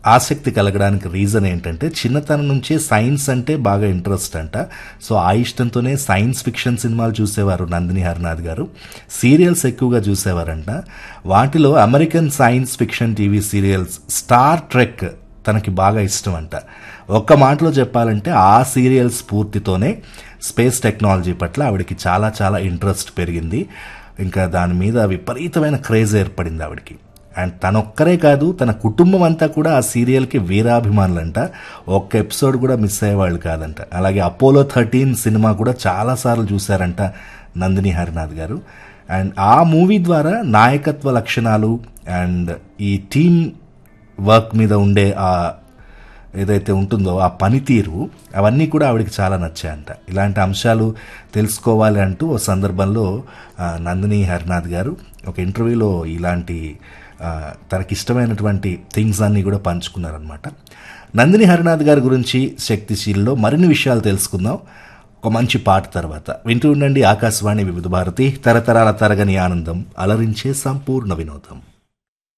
ఆసక్తి కలగడానికి రీజన్ ఏంటంటే చిన్నతనం నుంచే సైన్స్ అంటే బాగా ఇంట్రెస్ట్ అంట సో ఆ ఇష్టంతోనే సైన్స్ ఫిక్షన్ సినిమాలు చూసేవారు నందిని హరినాథ్ గారు సీరియల్స్ ఎక్కువగా చూసేవారంట వాటిలో American science fiction TV serials Star Trek తనకి బాగా ఇష్టం అంట ఒక్క మాటలో చెప్పాలంటే ఆ సీరియల్ స్ఫూర్తితోనే స్పేస్ టెక్నాలజీ పట్ల ఆవిడకి చాలా చాలా ఇంట్రెస్ట్ పెరిగింది ఇంకా దాని మీద విపరీతమైన క్రేజ్ ఏర్పడింది ఆవిడకి అండ్ తనొక్కరే కాదు తన కుటుంబం అంతా కూడా ఆ సీరియల్కి వీరాభిమానులంట ఒక్క ఎపిసోడ్ కూడా మిస్ అయ్యేవాళ్ళు కాదంట అలాగే అపోలో థర్టీన్ సినిమా కూడా చాలాసార్లు చూశారంట నందిని హరినాథ్ గారు అండ్ ఆ మూవీ ద్వారా నాయకత్వ లక్షణాలు అండ్ ఈ టీమ్ వర్క్ మీద ఉండే ఆ ఏదైతే ఉంటుందో ఆ పనితీరు అవన్నీ కూడా ఆవిడకి చాలా నచ్చాయంట ఇలాంటి అంశాలు తెలుసుకోవాలి అంటూ ఓ సందర్భంలో ఆ, నందిని హరినాథ్ గారు ఒక ఇంటర్వ్యూలో ఇలాంటి ఆ, తనకిష్టమైనటువంటి థింగ్స్ అన్నీ కూడా పంచుకున్నారనమాట నందిని హరినాథ్ గారి గురించి శక్తిశీల్లో మరిన్ని విషయాలు తెలుసుకుందాం ఒక మంచి పాట తర్వాత వింటూ ఉండండి ఆకాశవాణి వివిధ భారతి తరతరాల తరగని ఆనందం అలరించే సంపూర్ణ వినోదం